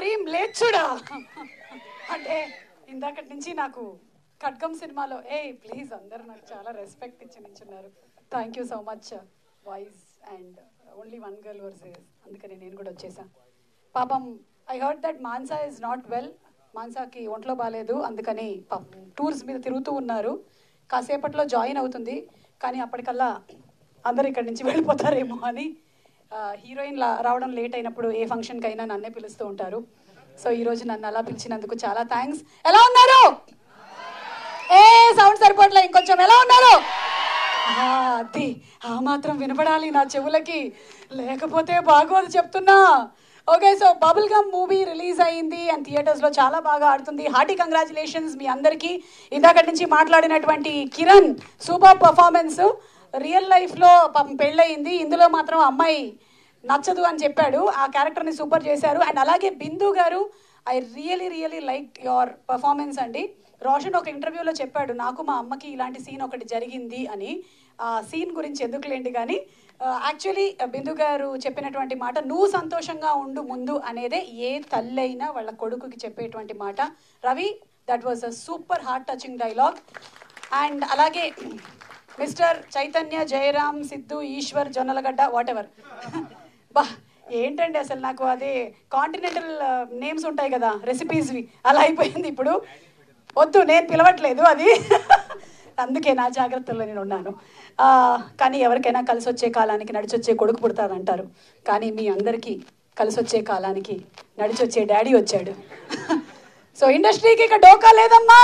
మరి లేచుడా అంటే ఇందాకటి నుంచి నాకు ఖడ్గం సినిమాలో ఏ ప్లీజ్ అందరు నాకు చాలా రెస్పెక్ట్ ఇచ్చి నించున్నారు thank you so much voice and only one girl versus అందుకని నేను కూడా వచ్చేసా పాపం I heard that Mansa is not well మాన్సాకి ఒంట్లో బాగాలేదు అందుకని పాపం టూర్స్ మీద తిరుగుతూ ఉన్నారు కాసేపట్లో జాయిన్ అవుతుంది కానీ అప్పటికల్లా అందరు ఇక్కడి నుంచి వెళ్ళిపోతారేమో అని హీరోయిన్ రావడం లేట్ అయినప్పుడు ఏ ఫంక్షన్కి అయినా నన్నే పిలుస్తూ ఉంటారు సో ఈ రోజు నన్ను అలా పిలిచినందుకు చాలా థ్యాంక్స్ ఎలా ఉన్నారు ఏ సౌండ్ సరిపోవట్లే ఇంకొంచెం ఎలా ఉన్నారు ఆ, అది ఆ మాత్రం వినపడాలి నా చెవులకి లేకపోతే బాగోదు చెప్తున్నా okay so bubble gum movie release అయింది అండ్ థియేటర్స్లో చాలా బాగా ఆడుతుంది హార్టీ కంగ్రాచులేషన్స్ మీ అందరికీ ఇందాకటి నుంచి మాట్లాడినటువంటి కిరణ్ సూపర్ పర్ఫార్మెన్స్ రియల్ లైఫ్లో పాపం పెళ్ళయింది ఇందులో మాత్రం అమ్మాయి నచ్చదు అని చెప్పాడు ఆ క్యారెక్టర్ని సూపర్ చేశారు అండ్ అలాగే బిందు గారు I really really like your performance అండి రోషన్ ఒక ఇంటర్వ్యూలో చెప్పాడు నాకు మా అమ్మకి ఇలాంటి సీన్ ఒకటి జరిగింది అని ఆ సీన్ గురించి ఎందుకులేండి కానీ యాక్చువల్లీ బిందు గారు చెప్పినటువంటి మాట నువ్వు సంతోషంగా ఉండు ముందు అనేదే ఏ తల్లైనా వాళ్ళ కొడుకుకి చెప్పేటువంటి మాట Ravi that was a super heart touching dialogue and అలాగే mister Chaitanya Jayaram Siddhu Eshwar Jonnalagadda whatever బా ఏంటండి అసలు నాకు అదే కాంటినెంటల్ నేమ్స్ ఉంటాయి కదా రెసిపీస్వి అలా అయిపోయింది ఇప్పుడు వద్దు నేను పిలవట్లేదు అది అందుకే నా జాగ్రత్తలో నేను ఉన్నాను ఆ, కానీ ఎవరికైనా కలిసి వచ్చే కాలానికి నడిచొచ్చే కొడుకు పుడతారంటారు కానీ మీ అందరికీ కలిసి వచ్చే కాలానికి నడిచొచ్చే డాడీ వచ్చాడు సో ఇండస్ట్రీకి ఇక డోకా లేదమ్మా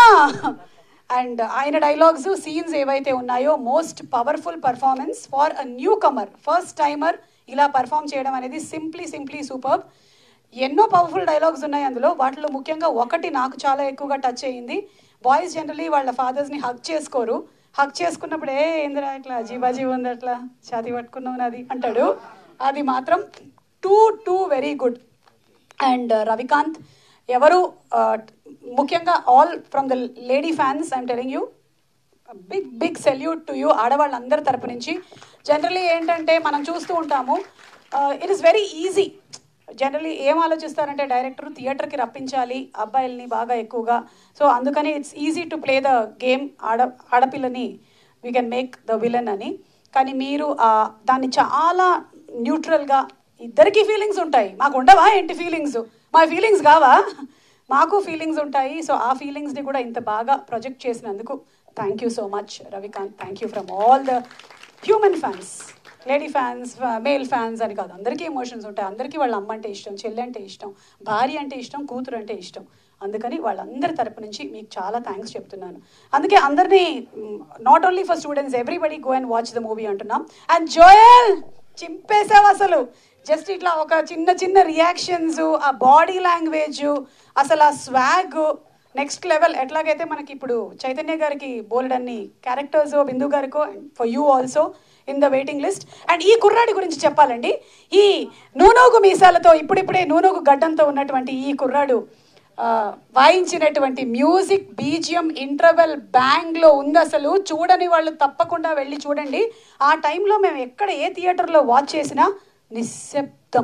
అండ్ ఆయన డైలాగ్స్ సీన్స్ ఏవైతే ఉన్నాయో most powerful performance for a newcomer first timer ఇలా పర్ఫామ్ చేయడం అనేది సింప్లీ సింప్లీ సూపర్ ఎన్నో పవర్ఫుల్ డైలాగ్స్ ఉన్నాయి అందులో వాటిలో ముఖ్యంగా ఒకటి నాకు చాలా ఎక్కువగా టచ్ అయ్యింది బాయ్స్ జనరలీ వాళ్ళ ఫాదర్స్ని హక్ చేసుకోరు హక్ చేసుకున్నప్పుడు ఏ ఏందిరా ఇట్లా జీబాజీ ఉంది అట్లా ఛాతీ పట్టుకున్నావు నాది అంటాడు అది మాత్రం too too very good and Ravikanth ఎవరు ఆ, ముఖ్యంగా all from the lady fans I'm telling you big big salute to you ఆడవాళ్ళందరి తరపు నుంచి జనరలీ ఏంటంటే మనం చూస్తూ ఉంటాము it is very easy generally ఏం ఆలోచిస్తారంటే డైరెక్టర్ థియేటర్కి రప్పించాలి అబ్బాయిల్ని బాగా ఎక్కువగా సో అందుకని it's easy to play the game ఆడ ఆడపిల్లని we can make the villain అని కానీ మీరు ఆ, దాన్ని చాలా న్యూట్రల్గా ఇద్దరికి ఫీలింగ్స్ ఉంటాయి మాకు ఉండవా ఏంటి ఫీలింగ్స్ మా ఫీలింగ్స్ కావా మాకు ఫీలింగ్స్ ఉంటాయి సో ఆ ఫీలింగ్స్ని కూడా ఇంత బాగా ప్రొజెక్ట్ చేసినందుకు thank you so much Ravikanth thank you from all the human fans lady fans male fans అని కాదు అందరికీ ఎమోషన్స్ ఉంటాయి అందరికీ వాళ్ళ అమ్మ అంటే ఇష్టం చెల్లి అంటే ఇష్టం భార్య అంటే ఇష్టం కూతురు అంటే ఇష్టం అందుకని వాళ్ళందరి తరపు నుంచి మీకు చాలా థ్యాంక్స్ చెప్తున్నాను అందుకే అందరినీ not only for students everybody go and watch the movie అంటున్నాం అండ్ జోయల్ చింపేసావు అసలు జస్ట్ ఇట్లా ఒక చిన్న చిన్న రియాక్షన్స్ ఆ బాడీ లాంగ్వేజ్ అసలు ఆ స్వాగ్ నెక్స్ట్ లెవెల్ ఎట్లాగైతే మనకి ఇప్పుడు చైతన్య గారికి బోలెడన్ని క్యారెక్టర్స్ బిందు గారికో for you also in the waiting list and ఈ కుర్రాడి గురించి చెప్పాలండి ఈ నూనోగు మీసాలతో ఇప్పుడిప్పుడే నూనోగు గడ్డంతో ఉన్నటువంటి ఈ కుర్రాడు ఆ, వాయించినటువంటి మ్యూజిక్ బీజియం ఇంటర్వెల్ బ్యాంగ్లో ఉంది అసలు చూడని వాళ్ళు తప్పకుండా వెళ్ళి చూడండి ఆ టైంలో మేము ఎక్కడ ఏ థియేటర్లో వాచ్ చేసినా నిశ్శబ్దం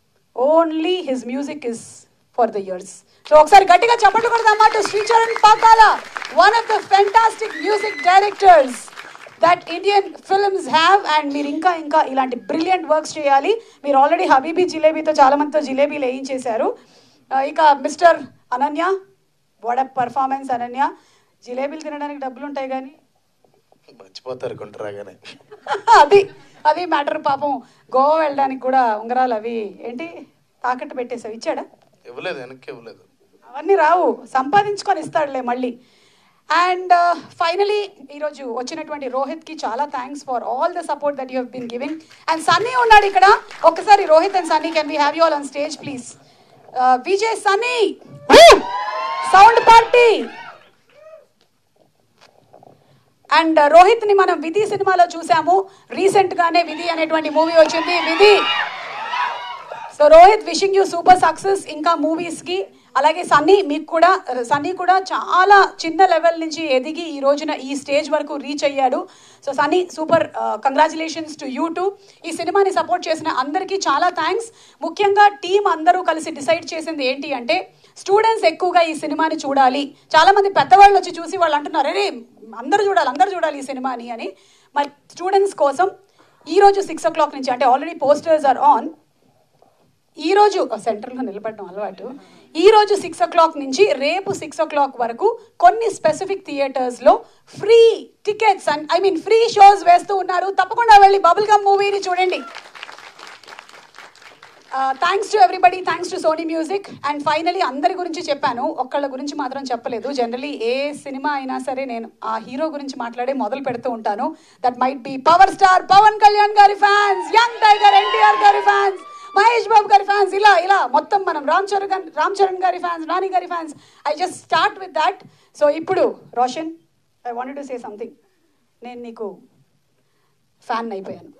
only his music is for the years so ఒకసారి గట్టిగా చప్పట్లు కొడదామాట Sricharan Pakala one of the fantastic music directors that Indian films have and మీరు ఇంకా ఇంకా ఇలాంటి బ్రిలియంట్ వర్క్స్ చేయాలి మీరు ఆల్రెడీ హబీబీ జిలేబీతో చాలా మందితో జిలేబీలు వేయించేశారు ఆ, ఇక mister Ananya what performance Ananya జిలేబీలు తినడానికి డబ్బులు ఉంటాయి కానీ మర్చిపోతారు గుంటరాగానే అది అది మ్యాటర్ పాపం గోవా వెళ్ళడానికి కూడా ఉంగరాలు అవి ఏంటి తాకట్టు పెట్టేసావు ఇచ్చాడా ఇవ్వలేదు వెనక్కి ఇవ్వలేదు అవన్నీ రావు సంపాదించుకొని ఇస్తాడులే మళ్ళీ అండ్ ఫైనలీ ఈరోజు వచ్చినటువంటి రోహిత్కి చాలా thanks for all the support that you have been giving and Sunny ఉన్నాడు ఇక్కడ ఒక్కసారి Rohit and Sunny can we have you all on stage please Vijay Sunny sound party and Rohit ని మనం విధి సినిమాలో చూసాము రీసెంట్ గానే విధి అనేటువంటి మూవీ వచ్చింది Vidhi so Rohit wishing you super success ఇంకా మూవీస్ కి అలాగే సన్నీ మీకు కూడా సన్నీ కూడా చాలా చిన్న లెవెల్ నుంచి ఎదిగి ఈ రోజున ఈ స్టేజ్ వరకు రీచ్ అయ్యాడు so Sunny super congratulations to you too ఈ సినిమాని సపోర్ట్ చేసిన అందరికీ చాలా థ్యాంక్స్ ముఖ్యంగా టీం అందరూ కలిసి డిసైడ్ చేసింది ఏంటి అంటే స్టూడెంట్స్ ఎక్కువగా ఈ సినిమాని చూడాలి చాలా మంది పెద్దవాళ్ళు వచ్చి చూసి వాళ్ళు అంటున్నారు అరే అందరూ చూడాలి అందరూ చూడాలి ఈ సినిమాని అని మరి స్టూడెంట్స్ కోసం ఈ రోజు సిక్స్ ఓ క్లాక్ నుంచి అంటే ఆల్రెడీ పోస్టర్స్ ఆర్ ఆన్ ఈ రోజు సెంటర్లో నిలబడడం అలవాటు ఈ రోజు సిక్స్ ఓ క్లాక్ నుంచి రేపు సిక్స్ ఓ క్లాక్ వరకు కొన్ని స్పెసిఫిక్ థియేటర్స్లో free tickets and I mean free shows వేస్తూ ఉన్నారు తప్పకుండా వెళ్ళి బబుల్ గమ్ మూవీని చూడండి thanks to everybody thanks to Sony music and finally అందరి గురించి చెప్పాను ఒక్కళ్ళ గురించి మాత్రం చెప్పలేదు జనరలీ ఏ సినిమా అయినా సరే నేను ఆ హీరో గురించి మాట్లాడే మొదలు పెడుతూ ఉంటాను that might be power star Pawan Kalyan గారి ఫ్యాన్స్ యంగ్ టైగర్ ఎన్టీఆర్ గారి ఫ్యాన్స్ మహేష్ బాబు గారి ఫ్యాన్స్ ఇలా ఇలా మొత్తం మనం రామ్ చరణ్ గారి రామ్ చరణ్ గారి ఫ్యాన్స్ నాని గారి fans I just start with that so ఇప్పుడు Roshan I wanted to say something నేను నీకు ఫ్యాన్ అయిపోయాను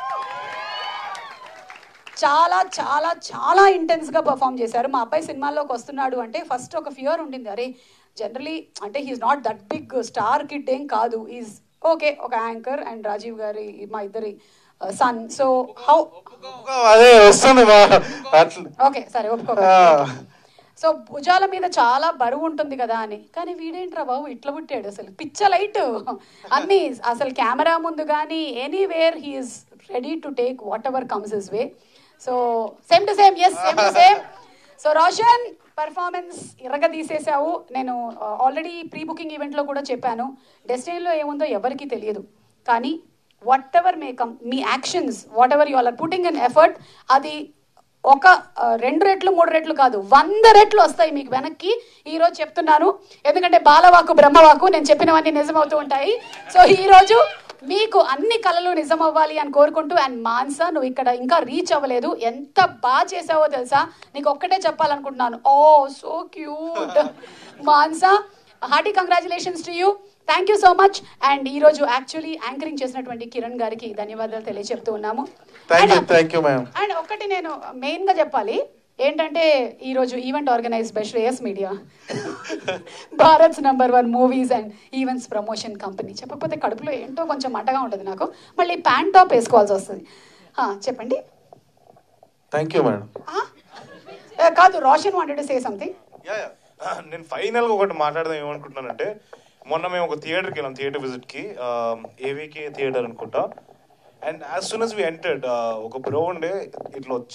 చాలా చాలా చాలా ఇంటెన్స్గా పర్ఫామ్ చేశారు మా అబ్బాయి సినిమాల్లోకి వస్తున్నాడు అంటే ఫస్ట్ ఒక ఫియర్ ఉండింది అరే జనరలీ అంటే he's not that big star kid ఏం కాదు ఈజ్ ఓకే ఒక యాంకర్ అండ్ రాజీవ్ గారి మా ఇద్దరి సన్ సో హౌ అదే వస్తుంది మా అట్లా ఓకే సరే ఒప్పుకో ఆ, సో భుజాల మీద చాలా బరువు ఉంటుంది కదా అని కానీ వీడేంట్రా బాబు ఇట్లా పుట్టాడు అసలు పిచ్చ లైట్ అన్ని అసలు కెమెరా ముందు కానీ anywhere he's ready to take whatever comes his way so same to same yes same to same so Roshan performance ఇరగ తీసేసావు నేను ఆల్రెడీ ప్రీ బుకింగ్ ఈవెంట్లో కూడా చెప్పాను డెస్టినీలో ఏముందో ఎవరికీ తెలియదు కానీ వాట్ ఎవర్ మే కమ్ మీ actions whatever you are putting an effort అది ఒక ఆ, రెండు రెట్లు మూడు రెట్లు కాదు వంద రెట్లు వస్తాయి మీకు వెనక్కి ఈ రోజు చెప్తున్నాను ఎందుకంటే బాలవాకు బ్రహ్మవాకు నేను చెప్పినవన్నీ నిజమవుతూ ఉంటాయి సో ఈ రోజు మీకు అన్ని కళలు నిజం అవ్వాలి అని కోరుకుంటూ అండ్ మాన్సా నువ్వు ఇక్కడ ఇంకా రీచ్ అవ్వలేదు ఎంత బాగా చేసావో తెలుసా నీకు ఒక్కటే చెప్పాలనుకుంటున్నాను oh so cute Mansa hearty congratulations to you thank you so much and ఈ రోజు యాక్చువల్లీ యాంకరింగ్ చేసినటువంటి కిరణ్ గారికి ధన్యవాదాలు తెలియజెప్తూ ఉన్నాము thank you And- thank you ma'am and ఒకటి నేను మెయిన్గా చెప్పాలి ఏంటంటే ఈరోజు event organise by Shreyas media Bharat's number one movies and events promotion company చెప్పకపోతే కడుపులో ఏంటో కొంచెం మంటగా ఉంటుంది నాకు మళ్ళీ ప్యాంట్ టాప్ వేసుకోవాల్సి వస్తుంది ఆ, చెప్పండి థ్యాంక్ యూ మేడం ఆ? ఏ, కాదు Roshan wanted say something yeah, yeah. నేను ఫైనల్గా ఒకటి మాట్లాడదాం ఏమనుకుంటున్నానంటే మొన్న మేము ఒక థియేటర్కి వెళ్ళాం థియేటర్ విజిట్కి ఏవికే థియేటర్ అనుకుంటా and as soon as we entered ఒక బ్రో ఉండే ఇట్లా వచ్చి